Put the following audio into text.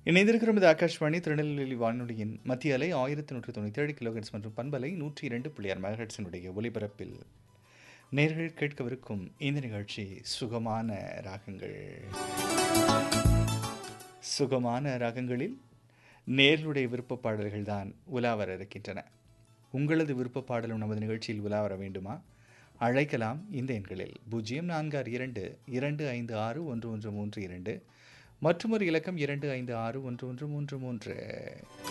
இணைந்திருக்கிறோம் இது ஆகாஷ்வாணி திருநெல்வேலி வானொலியின் மத்திய அலை ஆயிரத்தி நூற்றி தொண்ணூற்றி ஏழு கிலோஹெட்ஸ் மற்றும் பண்பலை நூற்றி இரண்டு புள்ளியார் மெகஹெட்ஸினுடைய ஒலிபரப்பில் நேர்கள் கேட்கவிருக்கும் இந்த நிகழ்ச்சி சுகமான ராகங்கள் சுகமான ராகங்களில் நேர்களுடைய விருப்ப பாடல்கள் தான் உலா வர இருக்கின்றன உங்களது விருப்ப பாடலும் நமது நிகழ்ச்சியில் உலா வர வேண்டுமா அழைக்கலாம் இந்த எண்களில் பூஜ்ஜியம் நான்கு ஆறு இரண்டு இரண்டு ஐந்து ஆறு ஒன்று ஒன்று மூன்று இரண்டு மற்றும் ஒரு இலக்கம் இரண்டு ஐந்து ஆறு ஒன்று ஒன்று மூன்று மூன்று